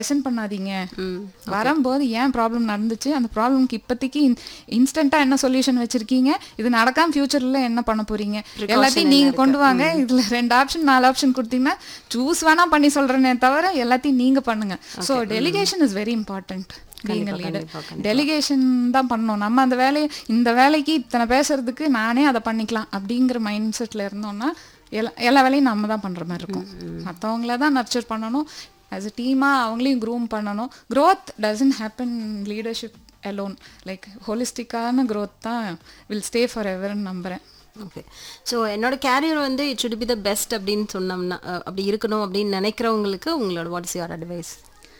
Lesson பண்ணாதீங்க ம் வரும்போது ஏன் ப்ராப்ளம் நடந்துச்சு அந்த ப்ராப்ளம்க்கு இப்போதைக்கு இன்ஸ்டண்ட்டாக என்ன சொல்யூஷன் வச்சிருக்கீங்க இது நடக்காம ஃபியூச்சரில் என்ன பண்ண போறீங்க எல்லாத்தையும் நீங்கள் கொண்டு வாங்க இதில் ரெண்டு ஆப்ஷன் நாலு ஆப்ஷன் கொடுத்தீங்கன்னா சூஸ் வேணா பண்ணி சொல்கிறேனே தவிர எல்லாத்தையும் நீங்கள் பண்ணுங்க so delegation is very important நீங்கள் லீடர் டெலிகேஷன் தான் பண்ணணும் நம்ம அந்த வேலையை இந்த வேலைக்கு இத்தனை பேசுறதுக்கு நானே அதை பண்ணிக்கலாம் அப்படிங்கிற மைண்ட் செட்டில் இருந்தோம்னா எல்லா எல்லா வேலையும் நம்ம தான் பண்ணுற மாதிரி இருக்கும் மற்றவங்கள தான் நர்ச்சர் பண்ணணும் ஆஸ் அ டீமாக அவங்களையும் க்ரூம் பண்ணணும் growth doesn't happen leadership alone like ஹோலிஸ்டிக்கான growth தான் வில் ஸ்டே ஃபார் எவர்னு நம்புகிறேன் ஓகே ஸோ என்னோட கேரியர் வந்து it should be the best அப்படின்னு சொன்னோம்னா அஹ், அப்படி இருக்கணும் அப்படின்னு நினைக்கிறவங்களுக்கு உங்களோட வாட்ஸ் யுவர் அட்வைஸ்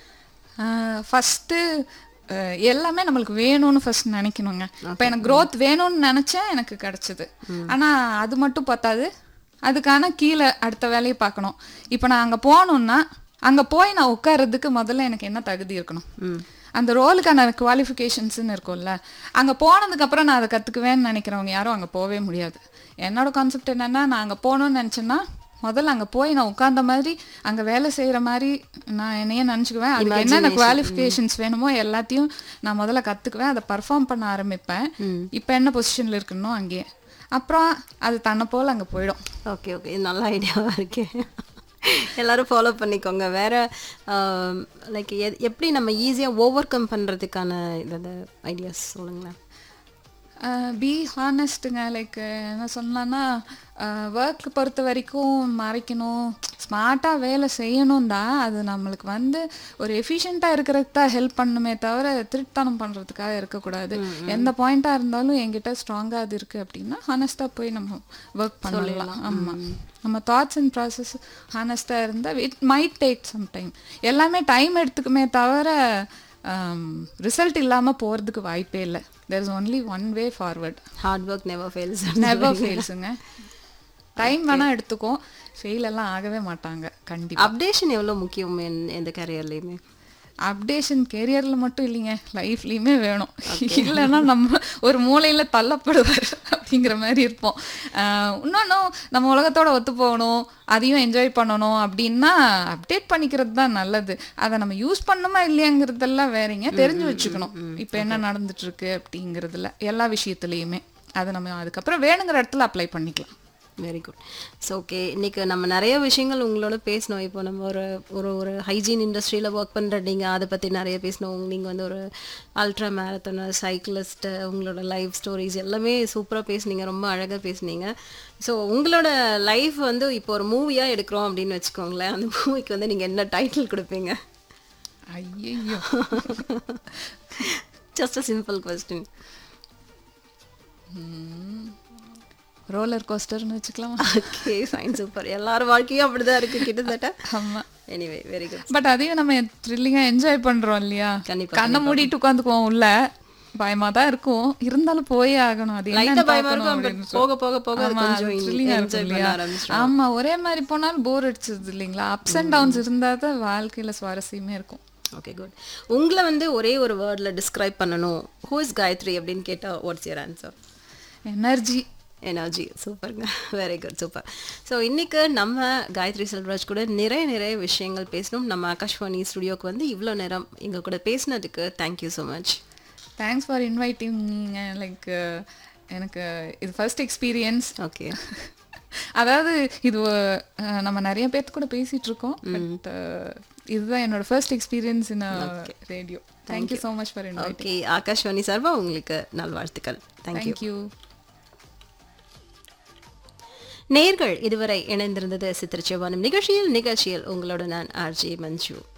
ஃபஸ்ட்டு எல்லாமே நம்மளுக்கு வேணும்னு ஃபர்ஸ்ட் நினைக்கணுங்க இப்போ எனக்கு growth வேணும்னு நினச்சேன் எனக்கு கிடச்சிது ஆனால் அது மட்டும் பத்தாது அதுக்கான கீழே அடுத்த வேலையை பார்க்கணும் இப்போ நான் அங்கே போகணுன்னா அங்கே போய் நான் உட்கார்றதுக்கு முதல்ல எனக்கு என்ன தகுதி இருக்கணும் அந்த ரோலுக்கான குவாலிஃபிகேஷன்ஸ்னு இருக்கும்ல அங்கே போனதுக்கப்புறம் நான் அதை கற்றுக்குவேன்னு நினைக்கிறவங்க யாரும் அங்கே போகவே முடியாது என்னோட கான்செப்ட் என்னென்னா நான் அங்கே போகணும்னு நினச்சேன்னா முதல்ல அங்கே போய் நான் உட்கார்ந்த மாதிரி அங்கே வேலை செய்கிற மாதிரி நான் என்னையே நினச்சிக்குவேன் அதுக்கு என்னென்ன குவாலிஃபிகேஷன்ஸ் வேணுமோ எல்லாத்தையும் நான் முதல்ல கற்றுக்குவேன் அதை பர்ஃபார்ம் பண்ண ஆரம்பிப்பேன் இப்போ என்ன பொசிஷனில் இருக்கணும் அங்கேயே அப்புறம் அது தன்னை போல் அங்கே போயிடும் ஓகே ஓகே இது நல்ல ஐடியாவாக இருக்கு எல்லாரும் ஃபாலோ பண்ணிக்கோங்க வேற லைக் எப்படி நம்ம ஈஸியாக ஓவர் கம் பண்ணுறதுக்கான இது ஐடியாஸ் சொல்லுங்களேன் பி ஹானஸ்ட்டுங்க லைக் என்ன சொல்லலாம்னா ஒர்க் பொறுத்த வரைக்கும் மறைக்கணும் ஸ்மார்ட்டாக வேலை செய்யணும் தான் அது நம்மளுக்கு வந்து ஒரு எஃபிஷியண்ட்டாக இருக்கிறதுக்கு தான் ஹெல்ப் பண்ணுமே தவிர திருட்டுத்தனம் பண்ணுறதுக்காக இருக்கக்கூடாது எந்த பாயிண்ட்டாக இருந்தாலும் என்கிட்ட ஸ்ட்ராங்காக அது இருக்குது அப்படின்னா ஹானஸ்ட்டாக போய் நம்ம ஒர்க் பண்ணலாம் ஆமாம் நம்ம தாட்ஸ் அண்ட் ப்ராசஸ் ஹானஸ்ட்டாக இருந்தால் it might take some time எல்லாமே டைம் எடுத்துக்குமே தவிர ரிசல்ட் இல்லாமல் போகிறதுக்கு வாய்ப்பே இல்லை there is only one way forward hard work never fails never ஃபெயில்ஸுங்க டைம் வேணால் எடுத்துக்கும் ஃபெயில் எல்லாம் ஆகவே மாட்டாங்க கண்டிப்பாக அப்டேஷன் எவ்வளோ முக்கியம் என்- எந்த கரியர்லேயுமே அப்டேஷன் கெரியரில் மட்டும் இல்லைங்க லைஃப்லேயுமே வேணும் இல்லைன்னா நம்ம ஒரு மூலையில் தள்ளப்படுவார் அப்படிங்கிற மாதிரி இருப்போம் ஆஹ் இன்னொன்னும் நம்ம உலகத்தோட ஒத்து போகணும் அதையும் என்ஜாய் பண்ணணும் அப்படின்னா அப்டேட் பண்ணிக்கிறது தான் நல்லது அதை நம்ம யூஸ் பண்ணுமா இல்லையாங்கிறதெல்லாம் வேறங்க தெரிஞ்சு வச்சுக்கணும் இப்போ என்ன நடந்துட்டு இருக்கு அப்படிங்கிறதுல எல்லா விஷயத்துலையுமே அதை நம்ம அதுக்கப்புறம் வேணுங்கிற இடத்துல அப்ளை பண்ணிக்கலாம் வெரி குட் ஸோ ஓகே இன்னைக்கு நம்ம நிறைய விஷயங்கள் உங்களோட பேசணும் இப்போ நம்ம ஒரு ஒரு ஒரு ஹைஜீன் இண்டஸ்ட்ரியில் ஒர்க் பண்ணுற நீங்கள் அதை பற்றி நிறைய பேசணும் நீங்கள் வந்து ஒரு அல்ட்ரா மேரத்தனர் சைக்கிளிஸ்ட் உங்களோட லைஃப் ஸ்டோரிஸ் எல்லாமே சூப்பராக பேசுனீங்க ரொம்ப அழகாக பேசுனீங்க ஸோ உங்களோட லைஃப் வந்து இப்போ ஒரு மூவியாக எடுக்கிறோம் அப்படின்னு வச்சுக்கோங்களேன் அந்த மூவிக்கு வந்து நீங்கள் என்ன டைட்டில் கொடுப்பீங்க ஐயோ just a simple question roller கோஸ்டர்னு வச்சுக்கலாமா ஓகே ஃபைன் சூப்பர் எல்லார் வாழ்க்கையும் அப்படிதான் இருக்கு கிட்டத்தட்ட ஆமா எனிவே வெரி குட் பட் அதையும் நம்ம த்ரில்லிங்கா என்ஜாய் பண்றோம் இல்லையா கண்டிப்பா, கண்ணை மூடிட்டு உட்காந்துக்குவோம் உள்ள பயமா தான் இருக்கும் இருந்தாலும் போயே ஆகணும் அது லைட்டா என்னன்னு பயமா பார்க்கணும் இருக்கும் அப்படின்னு but போக போக போக அது ஆமா, கொஞ்சம் அது thrilling ஆ இருக்கும் என்ஜாய் பண்ண இல்லையா? ஆரம்பிச்சிடும் ஆமா ஒரே மாதிரி போனாலும் போர் அடிச்சது இல்லைங்களா அப்ஸ் அண்ட் டவுன்ஸ் இருந்தா தான் வாழ்க்கையில சுவாரஸ்யமே இருக்கும் ஓகே குட் உங்களை வந்து ஒரே ஒரு வேர்ட்ல டிஸ்கிரைப் பண்ணணும் ஹூ இஸ் காயத்ரி அப்படின்னு கேட்டா what's your answer energy energy சூப்பருங்க வெரி குட் சூப்பர் ஸோ இன்னைக்கு நம்ம காயத்ரி செல்வராஜ் கூட நிறைய நிறைய விஷயங்கள் பேசணும் நம்ம ஆகாஷ்வாணி ஸ்டுடியோக்கு வந்து இவ்வளோ நேரம் எங்கள் கூட பேசினதுக்கு thank you so much thanks for inviting like எனக்கு இது ஃபர்ஸ்ட் எக்ஸ்பீரியன்ஸ் ஓகே அதாவது இது அஹ், நம்ம நிறைய பேர்த்து கூட பேசிட்டு இருக்கோம் பட் இதுதான் என்னோட first experience in radio thank you so much for invite okay Akashvani சார்பா உங்களுக்கு நல்வாழ்த்துக்கள் தேங்க்யூ தேங்க்யூ நேர்கள் இதுவரை இணைந்திருந்தது சித்திரச்சிவானம் நிகழ்ச்சியில் நிகழ்ச்சியில் உங்களோட நான் ஆர்ஜே மஞ்சு